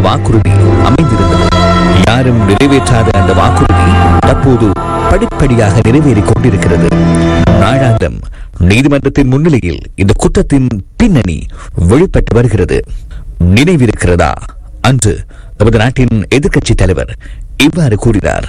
வாக்குறுதி அமைந்திருந்தது யாரும் நிறைவேற்றாத அந்த வாக்குறுதி தற்போது படிப்படியாக நிறைவேறிக் கொண்டிருக்கிறது நாளாந்தம் நீதிமன்றத்தின் முன்னிலையில் இந்த குற்றத்தின் பின்னணி வெளிப்பட்டு வருகிறது நினைவிருக்கிறதா அன்று நமது நாட்டின் எதிர்க்கட்சி தலைவர் இவ்வாறு கூறினார்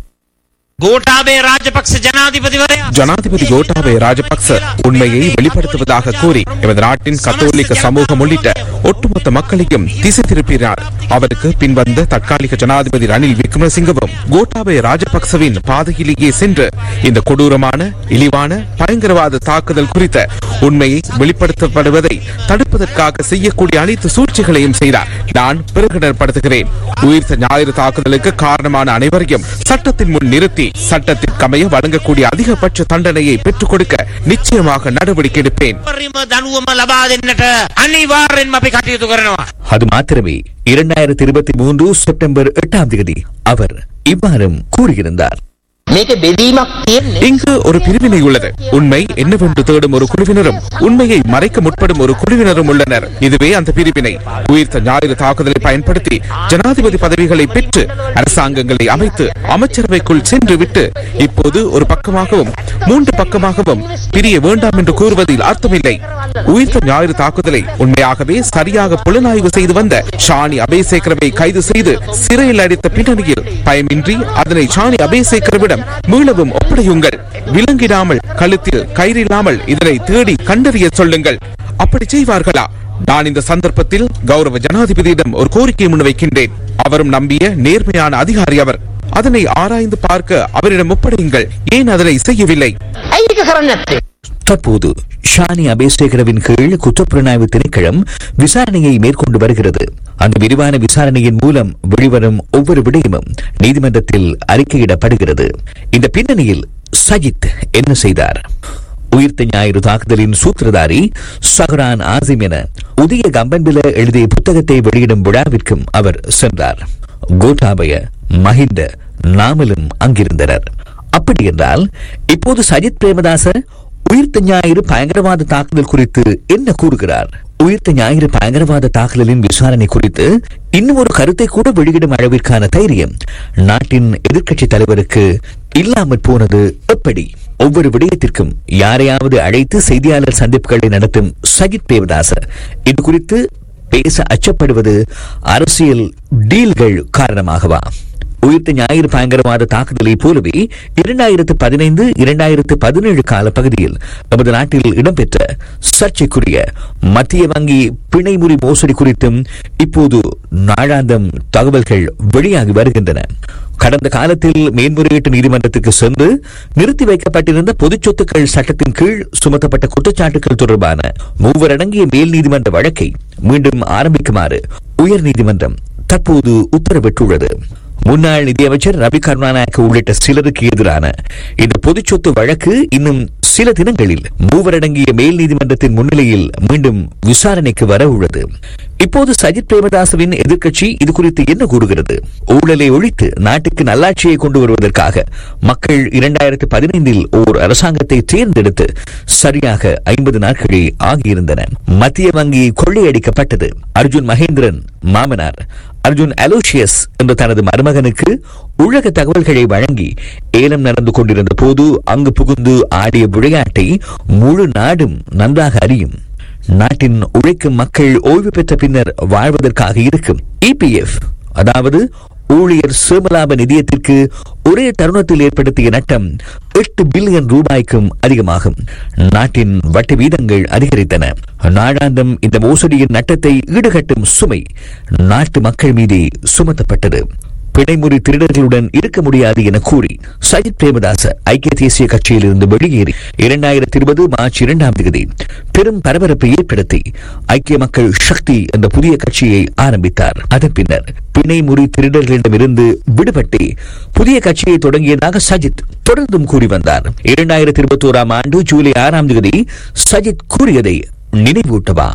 ගෝටාබේ රාජපක්ෂ ජනාධිපතිවරයා ஜனாதிபதி கோட்டாபய ராஜபக்ச உண்மையை வெளிப்படுத்துவதாக கூறி எமது நாட்டின் கத்தோலிக்க சமூகம் உள்ளிட்ட ஒட்டுமொத்த மக்களையும் திசை திருப்பினார் அவருக்கு பின்வந்த தற்காலிக ஜனாதிபதி ரணில் விக்ரமசிங்கவும் கோட்டாபய ராஜபக்சவின் பாதையிலேயே சென்று இந்த கொடூரமான இழிவான பயங்கரவாத தாக்குதல் குறித்த உண்மையை வெளிப்படுத்தப்படுவதை தடுப்பதற்காக செய்யக்கூடிய அனைத்து சூழ்ச்சிகளையும் செய்தார் நான் பிரகடனப்படுத்துகிறேன் உயிர்த்த ஞாயிறு தாக்குதலுக்கு காரணமான அனைவரையும் சட்டத்தின் முன் நிறுத்தி சட்டத்திற்கமைய வழங்கக்கூடிய அதிகபட்ச தண்டனையை பெற்றுக் கொடுக்க நிச்சயமாக நடவடிக்கை எடுப்பேன் පරිම දනුවම ලබා දෙන්නට අනිවාර්යෙන්ම අපි කටයුතු කරනවා. அது மாத்திரமே இரண்டாயிரத்தி இருபத்தி மூன்று செப்டம்பர் எட்டாம் தேதி அவர் இவ்வாறும் கூறியிருந்தார் මේක බෙදීමක් තියෙන්නේ இங்கு ஒரு பிரிவினை உள்ளது உண்மை என்னவென்று தேடும் ஒரு குழுவினரும் உண்மையை மறைக்க முற்படும் ஒரு குழுவினரும் உள்ளனர் இதுவே அந்த பிரிவினை உயிர்த்த ஞாயிறு தாக்குதலை பயன்படுத்தி ஜனாதிபதி பதவிகளை பெற்று அரசாங்கங்களை அமைத்து அமைச்சரவைக்குள் சென்று விட்டு இப்போது ஒரு பக்கமாகவும் மூன்று பக்கமாகவும் பிரிய வேண்டாம் என்று கூறுவதில் அர்த்தமில்லை உயிர்த்த ஞாயிறு தாக்குதலை உண்மையாகவே சரியாக புலனாய்வு செய்து வந்த ஷானி அபேசேகரவை கைது செய்து சிறையில் அடைத்த பின்னணியில் பயமின்றி அதனை ஷானி அபேசேகரவிடம் மீளவும் ஒப்படையுங்கள் விலங்கிடாமல் கழுத்தில் கயிறில்லாமல் இதனை தேடி கண்டறிய சொல்லுங்கள் அப்படி செய்வார்களா நான் இந்த சந்தர்ப்பத்தில் கௌரவ ஜனாதிபதியிடம் ஒரு கோரிக்கை முன்வைக்கின்றேன் அவரும் நம்பிய நேர்மையான அதிகாரி அவர் அதனை ஆராய்ந்து பார்க்க அவரிடம் ஒப்படையுங்கள் ஏன் அதனை செய்யவில்லை ඇයි ඒක කරන්න නැත්තේ தற்போது ஷானி அபேசேகரவின் கீழ் குற்றப்புலனாய்வு திணைக்களம் விசாரணையை மேற்கொண்டு வருகிறது அந்த விரிவான விசாரணையின் மூலம் வெளிவரும் ஒவ்வொரு விடயமும் நீதிமன்றத்தில் அறிக்கையிடப்படுகிறது இந்த பின்னணியில் சஜித் என்ன செய்தார் உயிர்த்த ஞாயிறு தாக்குதலின் சூத்திரதாரி சஹரான் ஆசிம் என உதய கம்பன்பில எழுதிய புத்தகத்தை வெளியிடும் விழாவிற்கும் அவர் சென்றார் கோட்டாபய மஹிந்த நாமலும் அங்கிருந்தனர் அப்படி என்றால் இப்போது சஜித் பிரேமதாச உயிர்த்த ஞாயிறு பயங்கரவாத தாக்குதல் குறித்து என்ன கூறுகிறார் உயிர்த்த ஞாயிறு பயங்கரவாத தாக்குதலின் விசாரணை குறித்து இன்னும் ஒரு கருத்தை கூட வெளியிடும் அளவிற்கான தைரியம் நாட்டின் எதிர்க்கட்சி தலைவருக்கு இல்லாமற் போனது எப்படி ஒவ்வொரு விடயத்திற்கும் யாரையாவது அழைத்து செய்தியாளர் சந்திப்புகளை நடத்தும் சஜித் பிரேமதாச இது குறித்து பேச அச்சப்படுவது அரசியல் டீல்கள் காரணமாகவா உயிர்த்த ஞாயிறு பயங்கரவாத தாக்குதலை போலவே இரண்டாயிரத்து பதினைந்து இரண்டாயிரத்து பதினேழு கால பகுதியில் நமது நாட்டில் இடம்பெற்ற சர்ச்சைக்குரிய மத்திய வங்கி பிணைமுறி மோசடி குறித்தும் இப்போது நாளாந்தம் தகவல்கள் வெளியாகி வருகின்றன கடந்த காலத்தில் மேன்முறையீட்டு நீதிமன்றத்துக்கு சென்று நிறுத்தி வைக்கப்பட்டிருந்த பொதுச் சொத்துக்கள் சட்டத்தின் கீழ் சுமத்தப்பட்ட குற்றச்சாட்டுகள் தொடர்பான மூவரடங்கிய மேல் நீதிமன்ற வழக்கை மீண்டும் ஆரம்பிக்குமாறு உயர் நீதிமன்றம் தற்போது உத்தரவிட்டுள்ளது முன்னாள் நிதியமைச்சர் ரவி கருணாநாயக்க உள்ளிட்ட சிலருக்கு எதிரான இந்த பொதுச் சொத்து வழக்கு இன்னும் சில தினங்களில் மூவரடங்கிய மேல் நீதிமன்றத்தின் முன்னிலையில் மீண்டும் விசாரணைக்கு வர உள்ளது இப்போது சஜித் பிரேமதாசவின் எதிர்க்கட்சி இது குறித்து என்ன கூறுகிறது ஊழலை ஒழித்து நாட்டுக்கு நல்லாட்சியை கொண்டு வருவதற்காக மக்கள் இரண்டாயிரத்து பதினைந்தில் ஓர் அரசாங்கத்தை தேர்ந்தெடுத்து சரியாக ஐம்பது நாட்களே ஆகியிருந்தன மத்திய வங்கி கொள்ளையடிக்கப்பட்டது அர்ஜுன் மகேந்திரன் மாமனார் அர்ஜுன் அலோசியஸ் என்ற தனது மருமகனுக்கு உலக தகவல்களை வழங்கி ஏலம் நடந்து கொண்டிருந்த போது அங்கு புகுந்து ஆடிய விளையாட்டை முழு நாடும் நன்றாக அறியும் நாட்டின் உழைக்கும் மக்கள் ஓய்வு பெற்ற பின்னர் வாழ்வதற்காக இருக்கும் இபிஎஃப் அதாவது ஊழியர் சேமலாப நிதியத்திற்கு ஒரே தருணத்தில் ஏற்படுத்திய நட்டம் எட்டு பில்லியன் ரூபாய்க்கும் அதிகமாகும் நாட்டின் வட்டி வீதங்கள் அதிகரித்தன நாடாந்தம் இந்த மோசடியின் நட்டத்தை ஈடுகட்டும் சுமை நாட்டு மக்கள் மீதே சுமத்தப்பட்டது பிணைமுறி திருடர்களுடன் இருக்க முடியாது என கூறி சஜித் பிரேமதாச ஐக்கிய தேசிய கட்சியில் இருந்து வெளியேறி இரண்டாயிரத்தி இருபது மார்ச் இரண்டாம் தேதி பெரும் பரபரப்பை ஏற்படுத்தி ஐக்கிய மக்கள் சக்தி என்ற புதிய கட்சியை ஆரம்பித்தார் அதன் பின்னர் பிணைமுறி திருடர்களிடமிருந்து விடுபட்டு புதிய கட்சியை தொடங்கியதாக சஜித் தொடர்ந்தும் கூறி வந்தார் இரண்டாயிரத்தி இருபத்தி ஓராம் ஆண்டு ஜூலை ஆறாம் தேதி சஜித் கூறியதை நினைவூட்டவா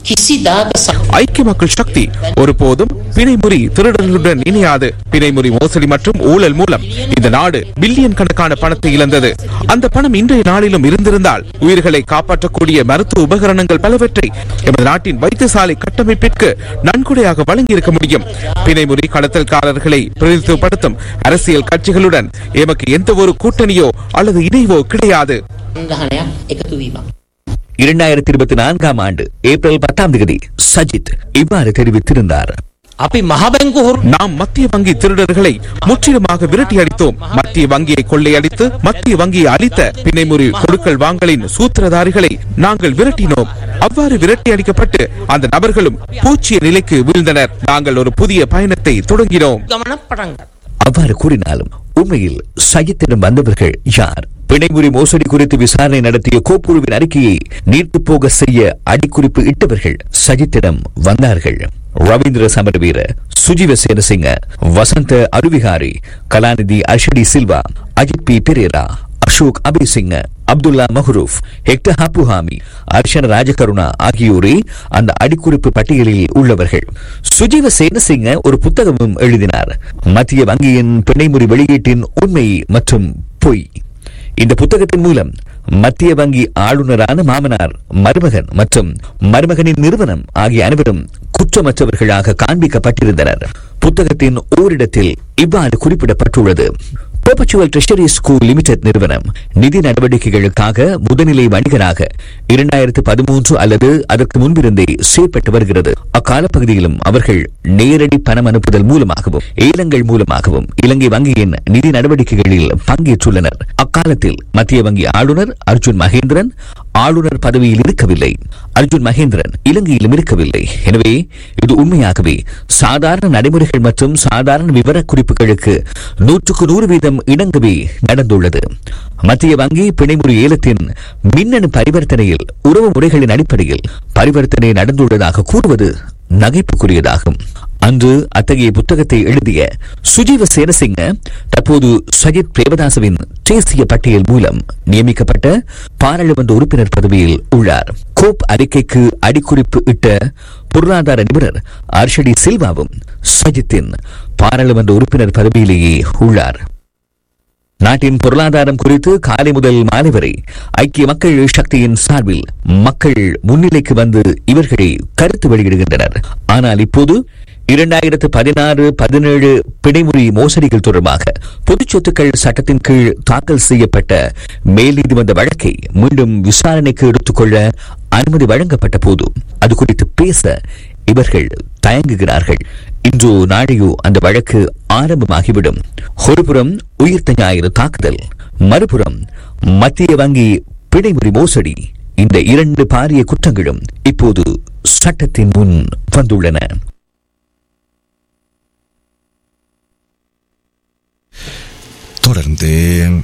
කිසිදාක සම ஐக்கிய மக்கள் சக்தி ஒருபோதும் பிணைமுறி திருடர்களுடன் இணையாது பிணைமுறி மோசடி மற்றும் ஊழல் மூலம் இந்த நாடு பில்லியன் கணக்கான பணத்தை இழந்தது அந்த பணம் இன்றைய நாளிலும் இருந்திருந்தால் உயிர்களை காப்பாற்றக்கூடிய மருத்துவ உபகரணங்கள் பலவற்றை எமது நாட்டின் வைத்தியசாலை கட்டமைப்பிற்கு நன்கொடையாக வழங்கியிருக்க முடியும் பிணைமுறி கடத்தல்காரர்களை பிரதிநிதித்துவப்படுத்தும் அரசியல் கட்சிகளுடன் எமக்கு எந்த ஒரு கூட்டணியோ அல்லது இணைவோ கிடையாது සංගහනයක් එකතු වීමක්. இரண்டாயிரத்தி இருபத்தி நான்காம் ஆண்டு ஏப்ரல் பத்தாம் தேதி சஜித் இவ்வாறு தெரிவித்திருந்தார் අපි මහබැංකු හුරු நாம் மத்திய வங்கி திருடர்களை முற்றிலுமாக விரட்டி அடித்தோம் மத்திய வங்கியை கொள்ளையடித்து மத்திய வங்கியை அளித்த பிணைமுறி கொடுக்கல் வாங்கலின் சூத்திரதாரிகளை நாங்கள் விரட்டினோம் அவ்வாறு விரட்டி அடிக்கப்பட்டு அந்த நபர்களும் பூச்சிய நிலைக்கு வீழ்ந்தனர் நாங்கள் ஒரு புதிய பயணத்தை தொடங்கினோம் ගමනක් පටන්ගත්. அவ்வாறு கூறினாலும் உண்மையில் சஜித்திடம் வந்தவர்கள் யார் பிணைமுறி மோசடி குறித்து விசாரணை நடத்திய கோப்புருவின் அறிக்கையை நீர்த்து போக செய்ய அடிக்குறிப்பு இட்டவர்கள் சஜித்திடம் வந்தார்கள் ரவீந்திர சமரவீர சுஜீவ சேனசிங்க வசந்த அருவிகாரி கலாநிதி அர்ஷடி சில்வா அஜித் பி பெரேரா அசோக் அபிசிங்க அப்துல்லா மஹ்ரூப் ஹெக்டர் ஹப்புஹாமி அர்ஷன ராஜகருணா ஆகியோரே அந்த அடிக்குறிப்பு பட்டியலில் உள்ளவர்கள் சுஜீவ சேனசிங்க ஒரு புத்தகமும் எழுதினார் மத்திய வங்கியின் பிணைமுறி வெளியீட்டின் உண்மை மற்றும் பொய் இந்த புத்தகத்தின் மூலம் மத்திய வங்கி ஆளுநரான மாமனார் மருமகன் மற்றும் மருமகனின் நிறுவனம் ஆகிய அனைவரும் குற்றமற்றவர்களாக காண்பிக்கப்பட்டிருந்தனர் புத்தகத்தின் ஓரிடத்தில் இவ்வாறு குறிப்பிடப்பட்டுள்ளது பெர்பச்சுவல் ட்ரெஷரி ஸ்கூல் லிமிடெட் நிறுவனம் நிதி நடவடிக்கைகளுக்காக முதநிலை வணிகராக இரண்டாயிரத்து பதிமூன்று அல்லது அதற்கு முன்பிருந்தே செயற்பட்டு வருகிறது அக்காலப்பகுதியிலும் அவர்கள் நேரடி பணம் அனுப்புதல் மூலமாகவும் ஏலங்கள் மூலமாகவும் இலங்கை வங்கியின் நிதி நடவடிக்கைகளில் பங்கேற்றுள்ளனர் அக்காலத்தில் மத்திய வங்கி ஆளுநர் அர்ஜுன் மகேந்திரன் ஆளுநர் பதவியில் இருக்கவில்லை அர்ஜுன் மகேந்திரன் இலங்கையிலும் இருக்கவில்லை எனவே இது உண்மையாகவே சாதாரண நடைமுறைகள் மற்றும் சாதாரண விவரக்குறிப்புகளுக்கு நூற்றுக்கு நூறு வீதம் இணங்கவே நடந்துள்ளது மத்திய வங்கி பிணைமுறை ஏலத்தின் மின்னணு பரிவர்த்தனையில் உறவு முறைகளின் அடிப்படையில் பரிவர்த்தனை நடந்துள்ளதாக கூறுவது நகைப்புக்குரியதாகும் அன்று அத்தகைய புத்தகத்தை எழுதிய சுஜீவ சேனசிங்க தற்போது சஜித் பிரேமதாசவின் தேசிய பட்டியல் மூலம் நியமிக்கப்பட்ட பாராளுமன்ற உறுப்பினர் பதவியில் உள்ளார் கோப் அறிக்கைக்கு அடிக்குறிப்பு இட்ட பொருளாதார நிபுணர் அர்ஷடி சில்வாவும் சஜித்தின் பாராளுமன்ற உறுப்பினர் பதவியிலேயே உள்ளார் நாட்டின் பொருளாதாரம் குறித்து காலை முதல் மாலை வரை ஐக்கிய மக்கள் சக்தியின் சார்பில் மக்கள் முன்னிலைக்கு வந்து இவர்களை கருத்து வெளியிடுகின்றனர் ஆனால் இப்போது இரண்டாயிரத்து பதினாறு பதினேழு பிணைமுறி மோசடிகள் தொடர்பாக பொதுச் சொத்துக்கள் சட்டத்தின் கீழ் தாக்கல் செய்யப்பட்ட மேல் நீதிமன்ற வழக்கை மீண்டும் விசாரணைக்கு எடுத்துக்கொள்ள அனுமதி வழங்கப்பட்ட போது அது குறித்து பேச இவர்கள் தயங்குகிறார்கள் இன்றோ நாளையோ அந்த வழக்கு ஆரம்பமாகிவிடும் ஒருபுறம் உயிர்த்த ஞாயிறு தாக்குதல் மறுபுறம் மத்திய வங்கி பிணைமுறி மோசடி இந்த இரண்டு பாரிய குற்றங்களும் இப்போது சட்டத்தின் முன் வந்துள்ளன தொடர்ந்து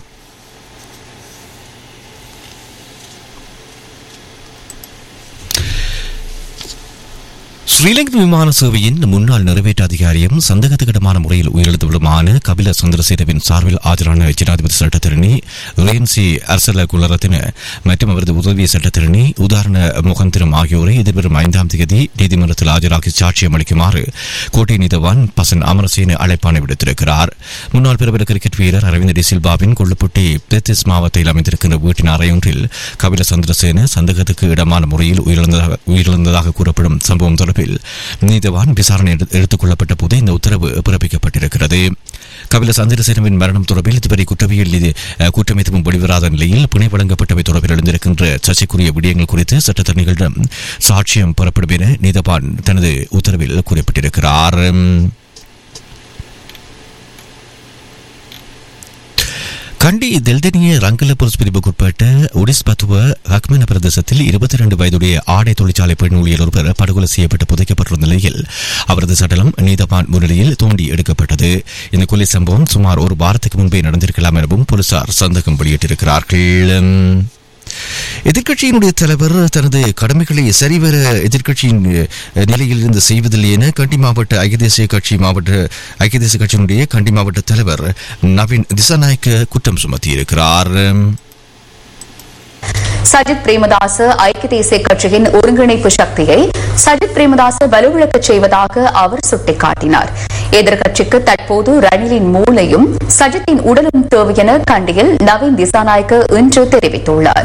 ஸ்ரீலங்கா விமான சேவையின் முன்னாள் நிறைவேற்று அதிகாரியும் சந்தேகத்துக்கிடமான முறையில் உயிரிழந்தவளுமான கபில சந்திரசேனவின் சார்பில் ஆஜரான ஜனாதிபதி சட்டத்திரணி ரேன்சி அரசல குலரத்தின மற்றும் அவரது உதவி சட்டத்திரணி உதாரண முகந்திரம் ஆகியோரை எதிர்வரும் ஐந்தாம் தேதி நீதிமன்றத்தில் ஆஜராகி சாட்சியம் அளிக்குமாறு கோட்டை நீதவான் பசன் அமரசேன அழைப்பாணை விடுத்திருக்கிறார் முன்னாள் பிரபல கிரிக்கெட் வீரர் அரவிந்த் டி சில்வாவின் கொள்ளுப்பட்டி பிரதேஸ் மாவட்டத்தில் அமைந்திருக்கின்ற வீட்டின் அறையொன்றில் கபில சந்திரசேன சந்தேகத்துக்கு இடமான முறையில் உயிரிழந்ததாக உயிரிழந்ததாக கூறப்படும் சம்பவம் தொடர்பில் நீதவான் விசாரணை எடுத்து- எடுத்துக் கொள்ளப்பட்ட போது இந்த உத்தரவு பிறப்பிக்கப்பட்டிருக்கிறது கபில சந்திரசேனவின் மரணம் தொடர்பில் இதுவரை குற்றவியல் இது அஹ், குற்றம் எதுவும் வெளிவராத நிலையில் பிணை வழங்கப்பட்டவை தொடர்பில் எழுந்திருக்கின்ற சர்ச்சைக்குரிய விடயங்கள் குறித்து சட்டத்தரணிகளிடம் சாட்சியம் பெறப்படும் என நீதவான் தனது உத்தரவில் குறிப்பிட்டிருக்கிறார் கண்டி தெல்தனிய ரங்கல பொலிஸ் பிரிவுக்குட்பட்ட ஒடிஸ் பத்துவ ஹக்மன பிரதேசத்தில் இருபத்தி இரண்டு வயதுடைய ஆடை தொழிற்சாலை பெண் ஊழியர் ஒருவர் படுகொலை செய்யப்பட்டு புதைக்கப்பட்டுள்ள நிலையில் அவரது சடலம் நீதவான் முன்னிலையில் தோண்டி எடுக்கப்பட்டது இந்த கொலை சம்பவம் சுமார் ஒரு வாரத்துக்கு முன்பே நடந்திருக்கலாம் எனவும் போலீசார் சந்தேகம் வெளியிட்டிருக்கிறார்கள் எதிர்க்கட்சியினுடைய தலைவர் தனது கடமைகளை சரிவர எதிர்க்கட்சியின் அஹ், நிலையில் இருந்து செய்வதில்லை என கண்டி மாவட்ட ஐக்கிய தேசிய கட்சி மாவட்ட ஐக்கிய தேசிய கட்சியினுடைய கண்டி மாவட்ட தலைவர் நவீன் திசாநாயக்க குற்றம் சுமத்தியிருக்கிறார் சஜித் பிரேமதாச ஐக்கிய தேசிய கட்சியின் ஒருங்கிணைப்பு சக்தியை சஜித் பிரேமதாச வலுவிழக்கச் செய்வதாக அவர் சுட்டிக்காட்டினார் எதிர்க்கட்சிக்கு தற்போது ரணிலின் மூளையும் சஜித்தின் உடலும் தேவை என கண்டியில் நவீன் திசாநாயக்க இன்று தெரிவித்துள்ளார்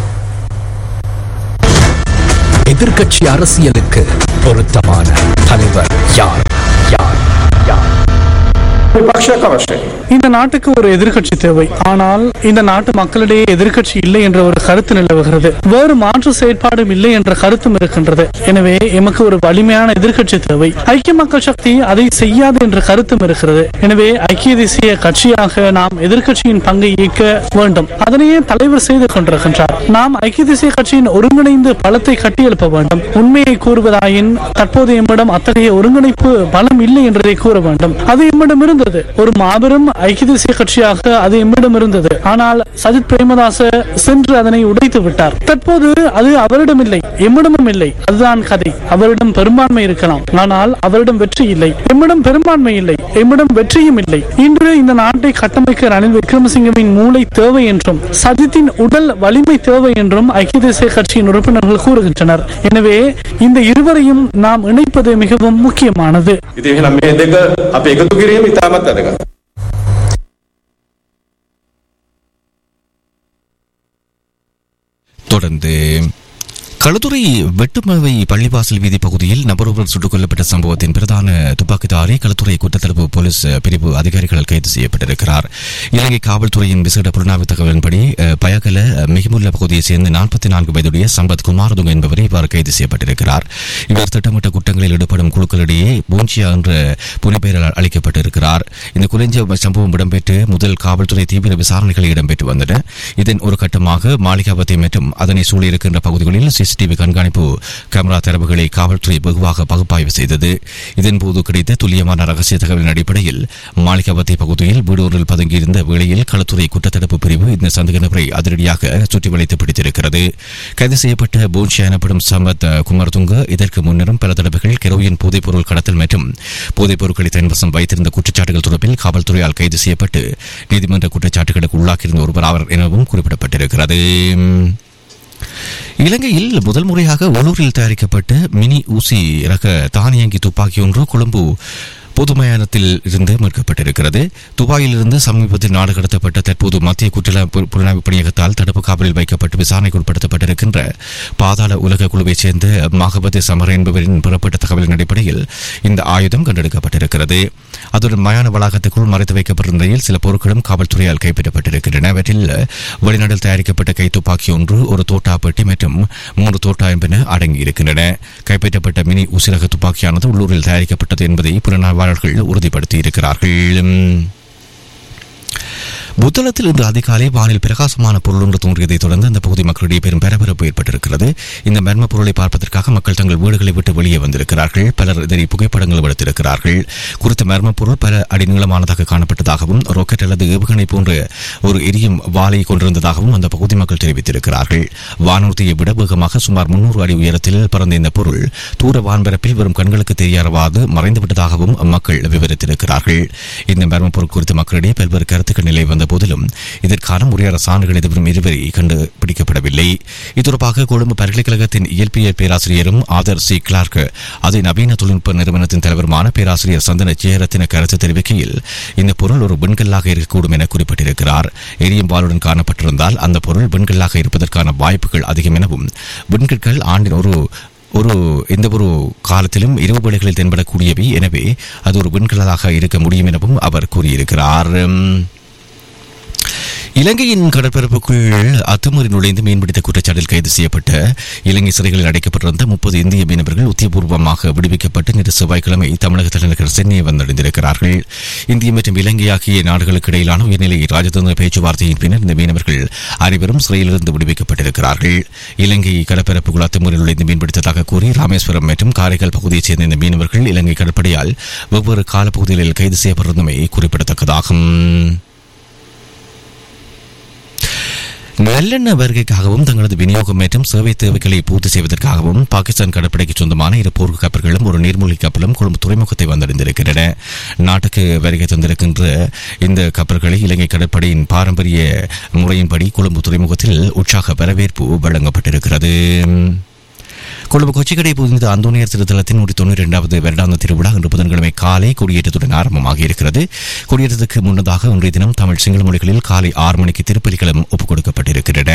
எதிர்க்கட்சி அரசியலுக்கு பொருத்தமான தலைவர் யார் யார் யார் විපක්ෂයක් අවශ්‍යයි. இந்த நாட்டுக்கு ஒரு எதிர்க்கட்சி தேவை ஆனால் இந்த நாட்டு மக்களிடையே எதிர்க்கட்சி இல்லை என்ற ஒரு கருத்து நிலவுகிறது வேறு மாற்று செயற்பாடும் இல்லை என்ற கருத்தும் இருக்கின்றது எனவே எமக்கு ஒரு வலிமையான எதிர்க்கட்சி தேவை ஐக்கிய மக்கள் சக்தி அதை செய்யாது என்ற கருத்தும் இருக்கிறது எனவே ஐக்கிய தேசிய கட்சியாக நாம் எதிர்க்கட்சியின் பங்கை இயக்க வேண்டும் அதனையே தலைவர் செய்து கொண்டிருக்கின்றார் நாம் ஐக்கிய தேசிய கட்சியின் ஒருங்கிணைந்து பலத்தை கட்டியெழுப்ப வேண்டும் உண்மையை கூறுவதாயின் தற்போது எம்மிடம் அத்தகைய ஒருங்கிணைப்பு பலம் இல்லை என்றதை கூற வேண்டும் அது எம்மிடம் இருந்தது ஒரு மாபெரும் ஐக்கிய தேசிய கட்சியாக அது எம்மிடம் இருந்தது ஆனால் சஜித் பிரேமதாச சென்று அதனை உடைத்து விட்டார் தற்போது அது அவரிடம் இல்லை எம்மிடமும் இல்லை அதுதான் கதை அவரிடம் பெரும்பான்மை இருக்கலாம் ஆனால் அவரிடம் வெற்றி இல்லை எம்மிடம் பெரும்பான்மை இல்லை எம்மிடம் வெற்றியும் இல்லை இன்று இந்த நாட்டை கட்டமைக்க ரணில் விக்ரமசிங்கவின் மூளை தேவை என்றும் சஜித்தின் உடல் வலிமை தேவை என்றும் ஐக்கிய தேசிய கட்சியின் உறுப்பினர்கள் கூறுகின்றனர் எனவே இந்த இருவரையும் நாம் இணைப்பது மிகவும் முக்கியமானது ඉතින් එහෙනම් මේ දෙක අපි එකතු කිරීම ඉතාමත් වැදගත්. தொடர்ந்து களுத்துறை வெட்டுமவை பள்ளிவாசல் வீதி பகுதியில் நபர் ஒருவர் சுட்டுக் கொல்லப்பட்ட சம்பவத்தின் பிரதான துப்பாக்கிதாரி களுத்துறை குற்றத்தடுப்பு போலீஸ் பிரிவு அதிகாரிகள் கைது செய்யப்பட்டிருக்கிறார் இலங்கை காவல்துறையின் விசேட புலனாய்வு தகவலின்படி அஹ், பயகல மிகமுள்ள பகுதியைச் சேர்ந்த நாற்பத்தி நான்கு வயதுடைய சம்பத் குமாரதுங்க என்பவரை இவ்வாறு கைது செய்யப்பட்டிருக்கிறார் இவர் திட்டமிட்ட குற்றங்களில் ஈடுபடும் குழுக்களிடையே பூஞ்சியா என்ற புனைப்பெயரால் அளிக்கப்பட்டிருக்கிறார் இந்த குலைஞ்ச சம்பவம் இடம்பெற்று முதல் காவல்துறை தீவிர விசாரணைகள் இடம்பெற்று வந்தன இதன் ஒரு கட்டமாக மாளிகாவத்தை மற்றும் அதனை சூழியிருக்கின்ற பகுதிகளில் சிசிடிவி கண்காணிப்பு கேமரா தரவுகளை காவல்துறை வெகுவாக பகுப்பாய்வு செய்தது இதன்போது கிடைத்த துல்லியமான ரகசிய தகவலின் அடிப்படையில் மாளிகாவத்தை பகுதியில் வீடூரில் பதுங்கியிருந்த வேளையில் களத்துறை குற்றத்தடுப்பு பிரிவு இந்த சந்தேக நபரை அதிரடியாக சுற்றி வளைத்து பிடித்திருக்கிறது கைது செய்யப்பட்ட போன்ஷியா எனப்படும் சம்பத் குமாரதுங்க இதற்கு முன்னரும் பல தடவைகள் கெரோயின் போதைப்பொருள் கடத்தல் மற்றும் போதைப் பொருட்களை தன்வசம் வைத்திருந்த குற்றச்சாட்டுகள் தொடர்பில் காவல்துறையால் கைது செய்யப்பட்டு நீதிமன்ற குற்றச்சாட்டுகளுக்கு உள்ளாக்கியிருந்த ஒருவர் அவர் எனவும் குறிப்பிடப்பட்டிருக்கிறது இலங்கையில் முதல் முறையாக உள்ளூரில் தயாரிக்கப்பட்ட மினி ஊசி ரக தானியங்கி துப்பாக்கி ஒன்று கொழும்பு பொதுமயானத்தில் இருந்து மீட்கப்பட்டிருக்கிறது துபாயில் இருந்து சமீபத்தில் நாடு கடத்தப்பட்ட தற்போது மத்திய குற்றல பு- புலனாய்வு பணியகத்தால் தடுப்பு காவலில் வைக்கப்பட்டு விசாரணைக்கு உட்படுத்தப்பட்டிருக்கின்ற பாதாள உலக குழுவைச் சேர்ந்த மகபதி சமர என்பவரின் பெறப்பட்ட தகவலின் அடிப்படையில் இந்த ஆயுதம் கண்டெடுக்கப்பட்டிருக்கிறது அதுடன் மயான வளாகத்துக்குள் மறைத்து வைக்கப்பட்டிருந்த நிலையில் சில பொருட்களும் காவல்துறையால் கைப்பற்றப்பட்டிருக்கின்றன அவற்றில் வெளிநாட்டில் தயாரிக்கப்பட்ட கைத்துப்பாக்கி ஒன்று ஒரு தோட்டா பெட்டி மற்றும் மூன்று தோட்டா என்பன அடங்கியிருக்கின்றன கைப்பற்றப்பட்ட மினி உசிரக துப்பாக்கியானது உள்ளூரில் தயாரிக்கப்பட்டது என்பதை புலனாய்வாளர்கள் உறுதிப்படுத்தியிருக்கிறார்கள் புத்தளத்தில் இன்று அதிகாலை வானில் பிரகாசமான பொருள் ஒன்று தோன்றியதைத் தொடர்ந்து அந்த பகுதி மக்களிடையே பெரும் பரபரப்பு ஏற்பட்டிருக்கிறது இந்த மர்ம பொருளை பார்ப்பதற்காக மக்கள் தங்கள் வீடுகளை விட்டு வெளியே வந்திருக்கிறார்கள் பலர் இதனை புகைப்படங்களும் எடுத்திருக்கிறார்கள் குறித்த மர்ம பொருள் பல அடி நீளமானதாக காணப்பட்டதாகவும் ராக்கெட் அல்லது ஏவுகணை போன்ற ஒரு எரியும் வாளை கொண்டிருந்ததாகவும் அந்த பகுதி மக்கள் தெரிவித்திருக்கிறார்கள் வானூர்தியை விட வேகமாக சுமார் முன்னூறு அடி உயரத்தில் பறந்த இந்த பொருள் தூர வான்பரப்பில் வரும் கண்களுக்கு தெரியவாது மறைந்துவிட்டதாகவும் மக்கள் விவரித்திருக்கிறார்கள் இந்த மர்ம பொருள் குறித்து மக்களிடையே பல்வேறு கருத்துக்கள் நிலை வந்த போதிலும் இதற்கான முறையான சான்றுகள் எதுவும் இதுவரை கண்டுபிடிக்கப்படவில்லை இது தொடர்பாக கொழும்பு பல்கலைக்கழகத்தின் இயற்பியல் பேராசிரியரும் ஆதர் சி கிளார்க் அதை நவீன தொழில்நுட்ப நிறுவனத்தின் தலைவருமான பேராசிரியர் சந்தன ஜெயரத்தின கருத்து தெரிவிக்கையில் இந்த பொருள் ஒரு விண்கல்லாக இருக்கக்கூடும் என குறிப்பிட்டிருக்கிறார் எரியும் வாளுடன் காணப்பட்டிருந்தால் அந்த பொருள் விண்கல்லாக இருப்பதற்கான வாய்ப்புகள் அதிகம் எனவும் விண்கற்கள் ஆண்டின் ஒரு ஒரு எந்த ஒரு காலத்திலும் இரவு வேளைகளில் தென்படக்கூடியவை எனவே அது ஒரு விண்கல்லாக இருக்க முடியும் எனவும் அவர் கூறியிருக்கிறார் இலங்கையின் கடற்பரப்புக்குள் அத்துமீறி நுழைந்து மீன்பிடித்த குற்றச்சாட்டில் கைது செய்யப்பட்ட இலங்கை சிறைகளில் அடைக்கப்பட்டிருந்த முப்பது இந்திய மீனவர்கள் உத்தியபூர்வமாக விடுவிக்கப்பட்டு நேற்று செவ்வாய்க்கிழமை தமிழக தலைநகர் சென்னையை வந்தடைந்திருக்கிறார்கள் இந்திய மற்றும் இலங்கை ஆகிய நாடுகளுக்கு இடையிலான உயர்நிலை ராஜதந்திர பேச்சுவார்த்தையின் பின்னர் இந்த மீனவர்கள் அனைவரும் சிறையிலிருந்து விடுவிக்கப்பட்டிருக்கிறார்கள் இலங்கை கடற்பரப்புக்குள் அத்துமீறி நுழைந்து மீன்பிடித்ததாக கூறி ராமேஸ்வரம் மற்றும் காரைக்கால் பகுதியைச் சேர்ந்த இந்த மீனவர்கள் இலங்கை கடற்படையால் வெவ்வேறு காலப்பகுதிகளில் கைது செய்யப்பட்டிருந்தமை குறிப்பிடத்தக்கதாகும் நல்லெண்ண வருகைக்காகவும் தங்களது விநியோகம் மற்றும் சேவை தேவைகளை பூர்த்தி செய்வதற்காகவும் பாகிஸ்தான் கடற்படைக்கு சொந்தமான இரு போர்க்கு கப்பல்களும் ஒரு நீர்மூழ்கி கப்பலும் கொழும்பு துறைமுகத்தை வந்தடைந்திருக்கின்றன நாட்டுக்கு வருகை தந்திருக்கின்ற இந்த கப்பல்களை இலங்கை கடற்படையின் பாரம்பரிய முறையின்படி கொழும்பு துறைமுகத்தில் உற்சாக வரவேற்பு வழங்கப்பட்டிருக்கிறது கொழும்பு கொச்சிக்கடை புதிந்த அந்தோனியர் திருத்தலத்தின் நூற்றி தொண்ணூற்றி இரண்டாவது வருடாந்த திருவிழா இன்று புதன்கிழமை காலை கொடியேற்றத்துடன் ஆரம்பமாக இருக்கிறது கொடியேற்றத்துக்கு முன்னதாக இன்றைய தினம் தமிழ் சிங்கள மொழிகளில் காலை ஆறு மணிக்கு திருப்பலிகளும் ஒப்புக் கொடுக்கப்பட்டிருக்கின்றன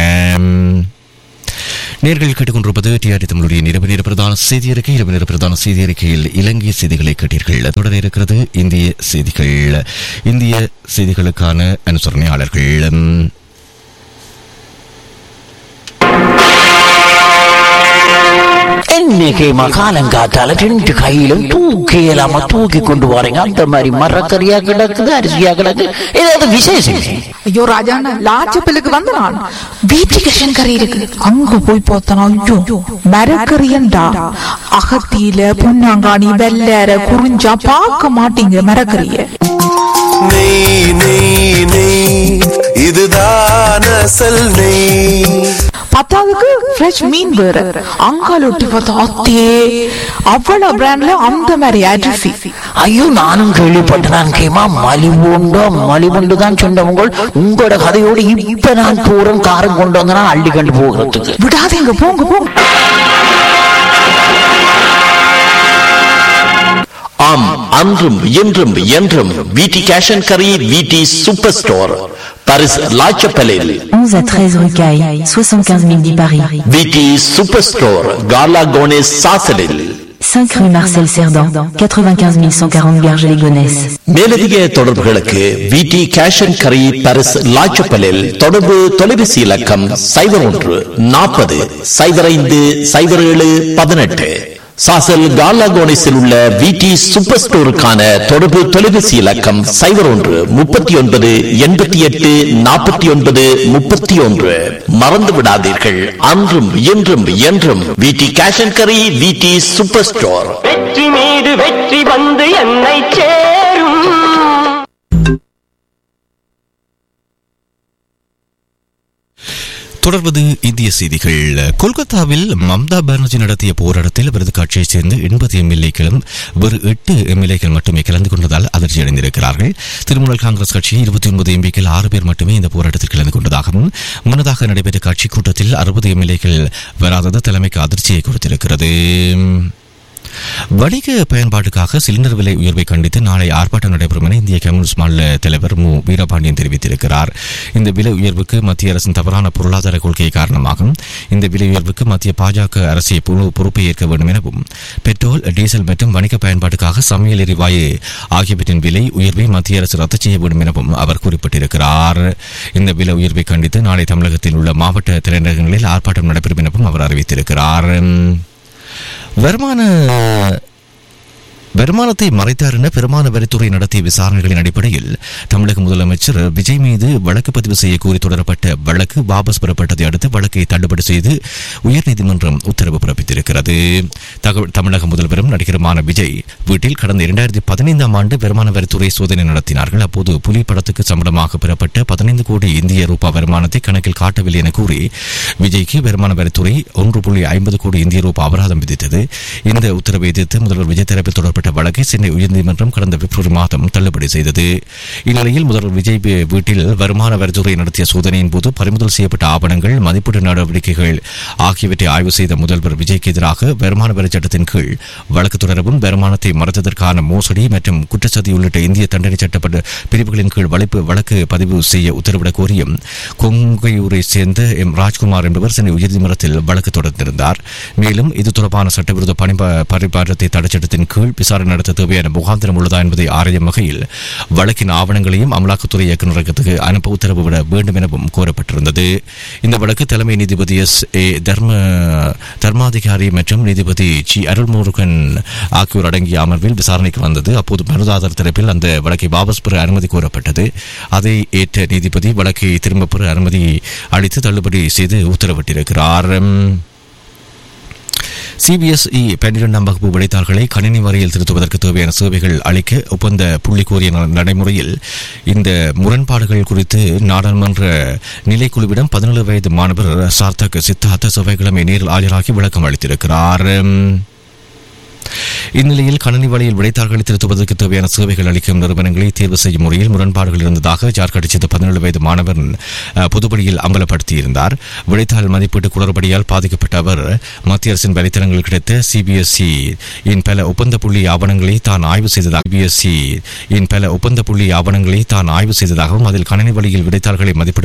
நேர்கள் கேட்டுக்கொண்டிருப்பது டிஆர்டி தமிழுடைய நிரம்ப நேர பிரதான செய்தி அறிக்கை இரவு நேர பிரதான செய்தி அறிக்கையில் இலங்கை செய்திகளை கேட்டீர்கள் தொடர இருக்கிறது இந்திய செய்திகள் இந்திய செய்திகளுக்கான அனுசரணையாளர்கள் இன்னைக்கு மகாலங்காத்தால ரெண்டு கையிலும் தூக்கி இல்லாம தூக்கி கொண்டு போறீங்க அந்த மாதிரி மரக்கறியா கிடக்குது அரிசியா கிடக்கு ஏதாவது விசேஷம் ஐயோ ராஜாண்ணா லாச்சப்பிலுக்கு வந்த நான் வீட்டுக்கு கறி இருக்கு அங்க போய் பார்த்தனா ஐயோ மரக்கறியண்டா அகத்தியில பொன்னாங்காணி வெள்ளற குறிஞ்சா பார்க்க மாட்டீங்க மரக்கறிய நெய் நெய் நெய் இதுதான் அசல் நெய் பத்தாவதுக்கு ஃப்ரெஷ் மீன் வேற அங்கால ஒட்டி பார்த்தா அத்தே அவ்வளவு பிராண்ட்ல அந்த மாதிரி அரிசி ஐயோ நானும் கேள்விப்பட்டேன் கேமா மலிவுண்டோ மலிவுண்டு தான் சொன்னவங்க உங்களோட கதையோடு இப்ப நான் போறேன் காரம் கொண்டு வந்தனா அள்ளி கண்டு போகிறதுக்கு விடாதீங்க போங்க போங்க ஆம் அன்றும் இன்றும் என்றும் விடி கேஷ் அண்ட் கரி விடி சூப்பர் ஸ்டோர் பாரிஸ் லாச்சப்பலில் 11 à 13 rue Caille, 75 000 dit Paris. விடி சூப்பர் ஸ்டோர் கார்லா கோனேஸ் சாசலில் 5 rue Marcel Cerdan, 95 140 Garges-les-Gonesse. மேலதிக தொடர்புகளுக்கு விடி கேஷ் அண்ட் கரி பாரிஸ் லாச்சப்பலில் தொடர்பு தொலைபேசி இலக்கம் சைபர் ஒன்று நாற்பது சைபர் ஐந்து சைபர் ஏழு பதினெட்டு சாசல் கார்லா கோனேஸில் உள்ள விடி சூப்பர் ஸ்டோருக்கான தொடர்பு தொலைபேசி இலக்கம் சைபர் ஒன்று முப்பத்தி ஒன்பது எண்பத்தி எட்டு நாற்பத்தி ஒன்பது முப்பத்தி ஒன்று மறந்து விடாதீர்கள் அன்றும் இன்றும் என்றும் விடி கேஷ் அண்ட் கரி விடி சூப்பர் ஸ்டோர் வெற்றி மீது வெற்றி வந்து என்னை சேரும் தொடர்வது இந்திய செய்திகள் கொல்கத்தாவில் மம்தா பானர்ஜி நடத்திய போராட்டத்தில் அவரது கட்சியைச் சேர்ந்த எண்பது எம்எல்ஏக்களும் வேறு எட்டு எம்எல்ஏக்கள் மட்டுமே கலந்து கொண்டதால் அதிர்ச்சி அடைந்திருக்கிறார்கள் திரிணாமுல் காங்கிரஸ் கட்சி இருபத்தி ஒன்பது எம்பிக்கள் ஆறு பேர் மட்டுமே இந்த போராட்டத்தில் கலந்து கொண்டதாகவும் முன்னதாக நடைபெற்ற கட்சி கூட்டத்தில் அறுபது எம்எல்ஏக்கள் வராதது தலைமைக்கு அதிர்ச்சியை கொடுத்திருக்கிறது வணிக பயன்பாட்டுக்காக சிலிண்டர் விலை உயர்வை கண்டித்து நாளை ஆர்ப்பாட்டம் நடைபெறும் என இந்திய கம்யூனிஸ்ட் மாநில தலைவர் மு வீரபாண்டியன் தெரிவித்திருக்கிறார் இந்த விலை உயர்வுக்கு மத்திய அரசின் தவறான பொருளாதார கொள்கை காரணமாகும் இந்த விலை உயர்வுக்கு மத்திய பாஜக அரசை பொறுப்பை ஏற்க வேண்டும் எனவும் பெட்ரோல் டீசல் மற்றும் வணிக பயன்பாட்டுக்காக சமையல் எரிவாயு ஆகியவற்றின் விலை உயர்வை மத்திய அரசு ரத்து செய்ய வேண்டும் எனவும் அவர் குறிப்பிட்டிருக்கிறார் இந்த விலை உயர்வை கண்டித்து நாளை தமிழகத்தில் உள்ள மாவட்ட தலைநகரங்களில் ஆர்ப்பாட்டம் நடைபெறும் எனவும் அவர் அறிவித்திருக்கிறார் வருமான வருமானத்தை மறைத்தார் என பெருமான வரித்துறை நடத்திய விசாரணைகளின் அடிப்படையில் தமிழக முதலமைச்சர் விஜய் மீது வழக்கு பதிவு செய்ய கோரி தொடரப்பட்ட வழக்கு வாபஸ் பெறப்பட்டதை அடுத்து வழக்கை தள்ளுபடி செய்து உயர்நீதிமன்றம் உத்தரவு பிறப்பித்திருக்கிறது தமிழக முதல்வரும் நடிகருமான விஜய் வீட்டில் கடந்த இரண்டாயிரத்தி பதினைந்தாம் ஆண்டு வருமான வரித்துறை சோதனை நடத்தினார்கள் அப்போது புலி படத்துக்கு சம்பளமாக பெறப்பட்ட பதினைந்து கோடி இந்திய ரூபாய் வருமானத்தை கணக்கில் காட்டவில்லை என கூறி விஜய்க்கு வருமான வரித்துறை ஒன்று புள்ளி ஐம்பது கோடி இந்திய ரூபாய் அபராதம் விதித்தது இந்த உத்தரவை எதிர்த்து முதல்வர் விஜய் தரப்பில் தொடர்பட்ட செய்யப்பட்ட வழக்கை சென்னை உயர்நீதிமன்றம் கடந்த பிப்ரவரி மாதம் தள்ளுபடி செய்தது இந்நிலையில் முதல்வர் விஜய் வீட்டில் வருமான வரித்துறை நடத்திய சோதனையின் போது பறிமுதல் செய்யப்பட்ட ஆவணங்கள் மதிப்பீடு நடவடிக்கைகள் ஆகியவற்றை ஆய்வு செய்த முதல்வர் விஜய்க்கு எதிராக வருமான வரி சட்டத்தின் கீழ் வழக்கு தொடரவும் வருமானத்தை மறைத்ததற்கான மோசடி மற்றும் குற்றச்சதி உள்ளிட்ட இந்திய தண்டனை சட்டப்பட்ட பிரிவுகளின் கீழ் வழக்கு வழக்கு பதிவு செய்ய உத்தரவிடக் கோரியும் கொங்கையூரை சேர்ந்த எம் ராஜ்குமார் என்பவர் சென்னை உயர்நீதிமன்றத்தில் வழக்கு தொடர்ந்திருந்தார் மேலும் இது தொடர்பான சட்டவிரோத பணி பரிபாலத்தை தடைச்சட்டத்தின் கீழ் விசாரணை நடத்த தேவையான முகாந்திரம் உள்ளதா என்பதை ஆராயும் வகையில் வழக்கின் ஆவணங்களையும் அமலாக்கத்துறை இயக்குநரகத்துக்கு அனுப்ப உத்தரவிட வேண்டும் எனவும் கோரப்பட்டிருந்தது இந்த வழக்கு தலைமை நீதிபதி எஸ் ஏ தர்ம தர்மாதிகாரி மற்றும் நீதிபதி ஜி அருள்முருகன் ஆகியோர் அடங்கிய அமர்வில் விசாரணைக்கு வந்தது அப்போது மனுதாரர் தரப்பில் அந்த வழக்கை வாபஸ் பெற அனுமதி கோரப்பட்டது அதை ஏற்ற நீதிபதி வழக்கை திரும்பப் பெற அனுமதி அளித்து தள்ளுபடி செய்து உத்தரவிட்டிருக்கிறார் சிபிஎஸ்இ பன்னிரெண்டாம் வகுப்பு விடைத்தாள்களை கணினி வரையில் திருத்துவதற்கு தேவையான சேவைகள் அளிக்க ஒப்பந்த புள்ளி கோரிய ந- நடைமுறையில் இந்த முரண்பாடுகள் குறித்து நாடாளுமன்ற நிலைக்குழுவிடம் பதினேழு வயது மாணவர் சார்த்தக் சித்தார்த்த செவ்வாய்க்கிழமை நேரில் ஆஜராகி விளக்கம் அளித்திருக்கிறார் இந்நிலையில் கணினி வழியில் விடைத்தாள்களை திருத்துவதற்கு தேவையான சேவைகள் அளிக்கும் நிறுவனங்களை தேர்வு செய்யும் முறையில் முரண்பாடுகள் இருந்ததாக ஜார்க்கண்ட் சேர்ந்த பதினேழு வயது மாணவர் அஹ், பொதுப்படியில் அம்பலப்படுத்தியிருந்தார் விடைத்தாள் மதிப்பீட்டு குளறுபடியால் பாதிக்கப்பட்ட அவர் மத்திய அரசின் வலைத்தளங்களில் கிடைத்த சிபிஎஸ்இ இன் பல ஒப்பந்த புள்ளி ஆவணங்களை தான் ஆய்வு செய்ததாக சிபிஎஸ்இ இன் பல ஒப்பந்த புள்ளி ஆவணங்களை தான் ஆய்வு செய்ததாகவும் அதில் கணினி வழியில் விடைத்தாள்களை மதிப்பிட